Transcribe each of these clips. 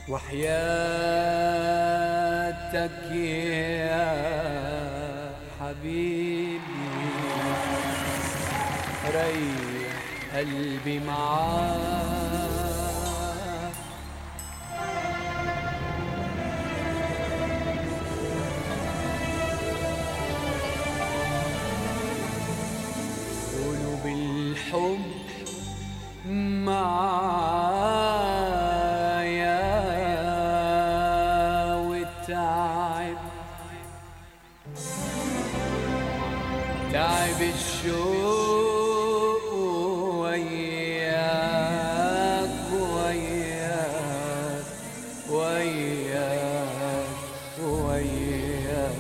وحياتك يا حبيبي ريح قلبي معاك قولوا بالحب معايا والتعب تعب الشوق وياك وياك وياك وياك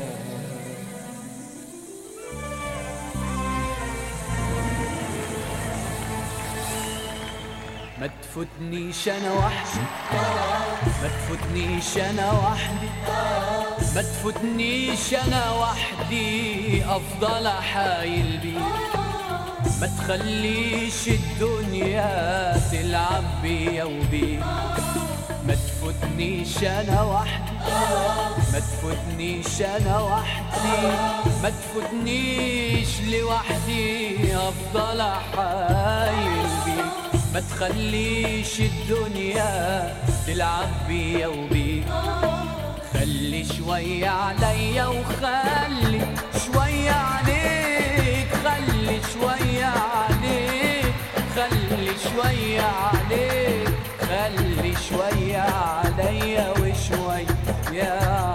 ما تفوتنيش انا وحدي ما تفوتنيش انا وحدي ما تفوتنيش انا وحدي افضل احايل بيك ما تخليش الدنيا تلعب بيا وبيك ما تفوتنيش انا وحدي ما تفوتنيش انا وحدي ما تفوتنيش لوحدي افضل احايل بيك ما تخليش الدنيا تلعب بيا وبيك خلي شوية عليا وخلي شوية عليك خلي شوية عليك خلي شوية عليك خلي شوية عليا وشوية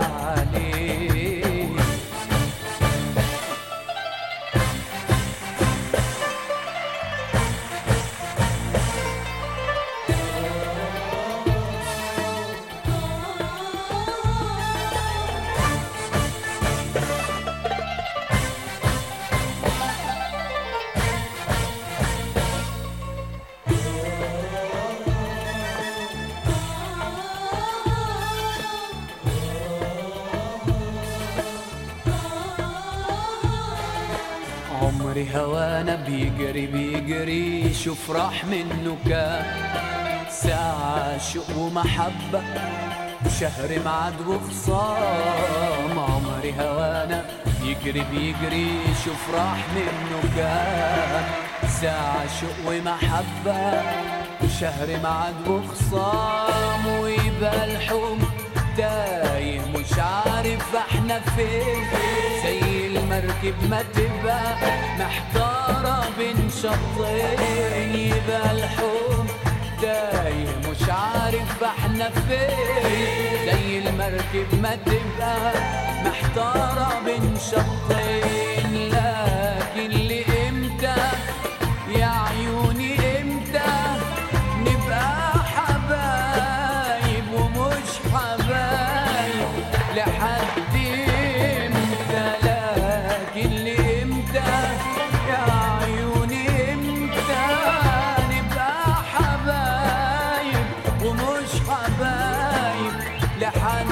عليك عمري هوانا بيجري بيجري شوف راح منه كام ساعة شوق ومحبة شهر معد وخصام عمري هوانا بيجري بيجري شوف راح منه كام ساعة شوق ومحبة شهر معد وخصام ويبقى الحب تايه مش عارف احنا فين زي المركب ما تبقى محتارة بين شطين يبقى الحب تايه مش عارف احنا فين زي المركب ما تبقى محتارة بين شطين لكن لإمتى يا عيوني امتى نبقى حبايب ومش حبايب لحد امتى لكن لامتى يا عيوني امتى نبقى حبايب ومش حبايب لحد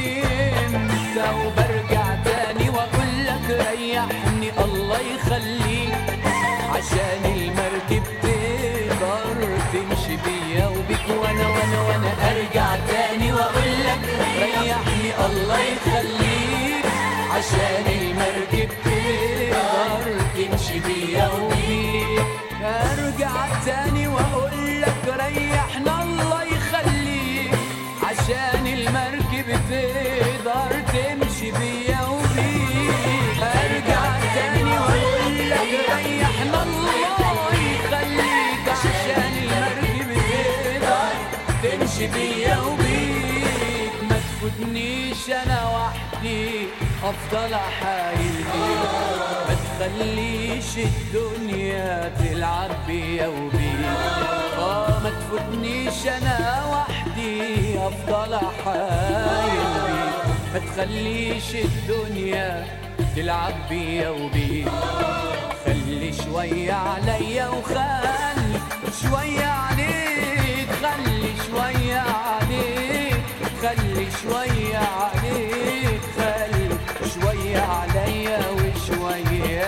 امتى وبرجع تاني واقول لك ريحني الله يخليك عشان المركب تقدر تمشي بيا وبيك وانا وانا وانا ارجع تاني واقول لك ريحني الله يخليك عشان المركب تقدر تمشي بيا وبيك ارجع تاني واقول لك ريحنا الله يخليك عشان المركب تقدر تمشي بيا وبيك ارجع تاني واقول لك ريحنا الله يخليك عشان المركب تقدر تمشي بيا وبيك ما تفوتنيش انا وحدي افضل احايل بيك ما تخليش الدنيا تلعب بيا وبيك اه ما تفوتنيش انا وحدي افضل احايل بيك ما تخليش الدنيا تلعب بيا وبيك خلي شوية عليا وخلي شوية عليك خلي شوية عليك خلي شوية عليك خلي شوية عليا وشوية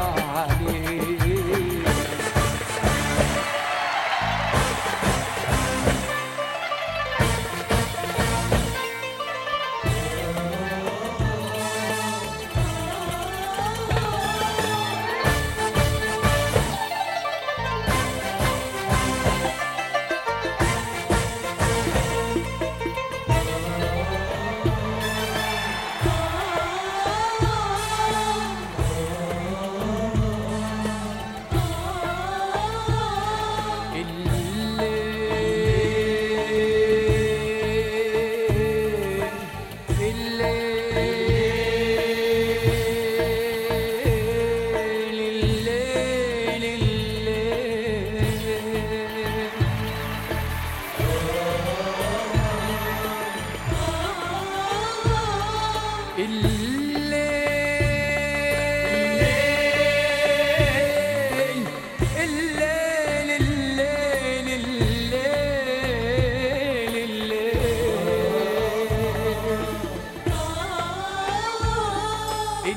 عليك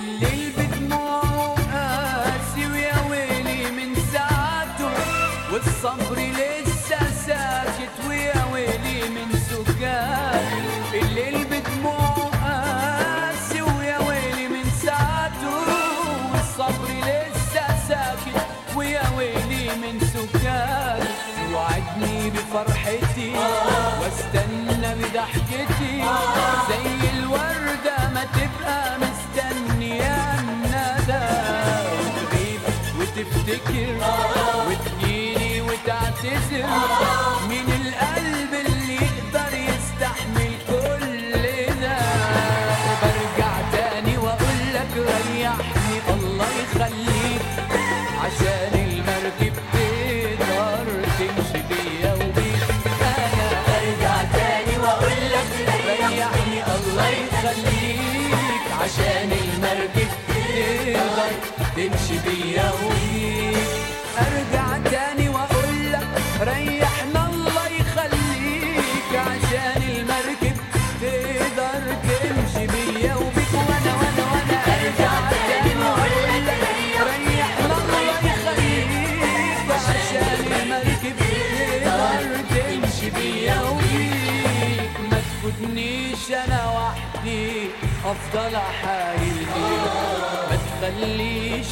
الليل بدموعه قاسي ويا ويلي من ساعته والصبر لسه ساكت ويا ويلي من سكاته الليل بدموعه قاسي ويا ويلي من ساعته والصبر لسه ساكت ويا ويلي من سكاته وعدني بفرحتي واستنى بضحكتي زي الوردة ما تبقى مستنية الندى وتغيب وتفتكر وتجيلي وتعتذر مين القلب اللي يقدر يستحمل كل ده برجع تاني واقول لك ريحني الله يخليك عشان المركب تقدر تمشي بيا وبيك انا ارجع تاني واقول لك ريحني الله يخليك عشان المركب تقدر تمشي بيا وبيك ارجع تاني واقول لك ريحنا الله يخليك عشان المركب تقدر تمشي بيا وبيك وانا وانا وانا ارجع تاني واقول لك ريحنا الله يخليك عشان المركب تقدر تمشي بيا وبيك ما تفوتنيش انا وحدي افضل احايل بيك ما تخليش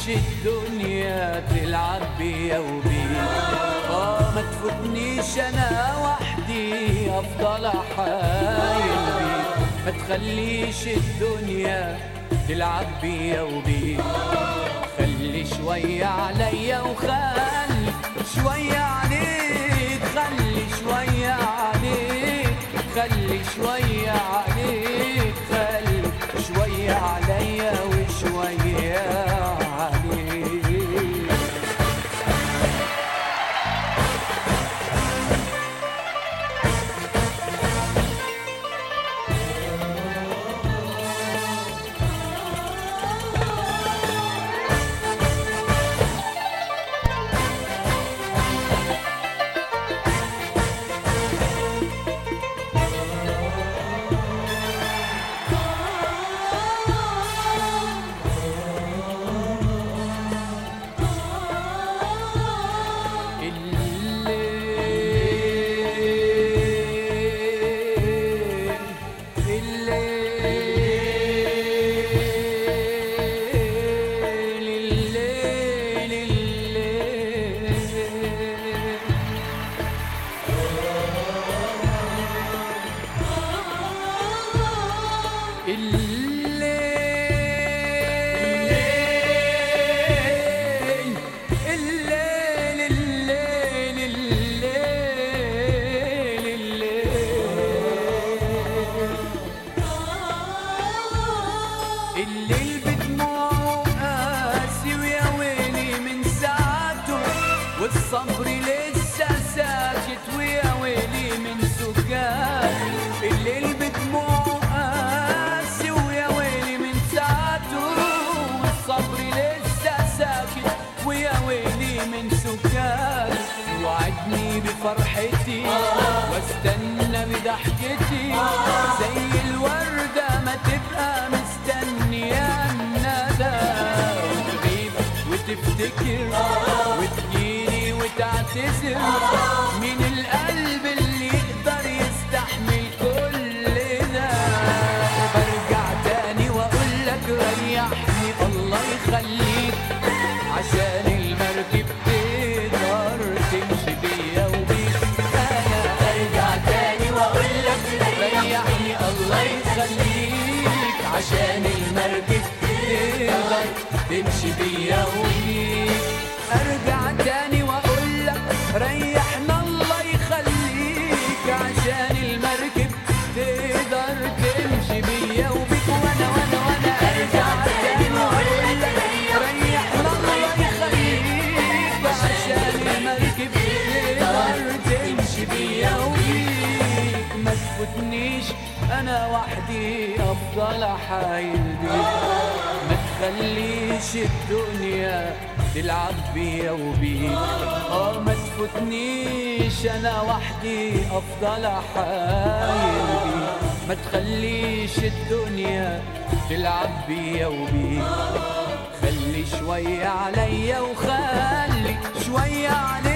الدنيا تلعب بيا وبيك اه ما تفوتنيش انا وحدي افضل احايل بيك ما تخليش الدنيا تلعب بيا وبيك خلي شوية عليا وخلي شوية عليك خلي شوية عليك خلي شوية عليك خلي شوية عليا وشوية عليك الليل الليل الليل الليل الليل الليل الليل الليل الليل الليل بدموعه قاسي ويا ويلي من ساعته والصبر لسه ساكت ويا ويلي من سكاته الليل بدموعه قاسي ويا ويلي من ساعته والصبر لسه ساكت ويا ويلي من سكاته وعدني بفرحتي واستنى بضحكتي زي الوردة ما تبقى مستنية الندى وتغيب وتفتكر وتجيلي وتعتذر مين القلب اللي يقدر يستحمل كل ده برجع تاني واقول لك ريحني الله يخليك عشان المركب تقدر تمشي بيا وبيك انا ارجع تاني واقول لك ريحني الله يخليك عشان المركب تقدر تمشي بيا وبيك ارجع تاني واقول لك ريحنا الله يخليك عشان المركب تقدر تمشي بيا وبيك وانا وانا وانا ارجع تاني واقول لك ريحنا الله يخليك عشان المركب تقدر تمشي بيا وبيك ما تفوتنيش انا وحدي افضل احايل بيك ما تخليش الدنيا تلعب بيا وبيك اه ما تفوتنيش انا وحدي افضل احايل بيك ما تخليش الدنيا تلعب بيا وبيك خلي شوية عليا وخلي شوية عليا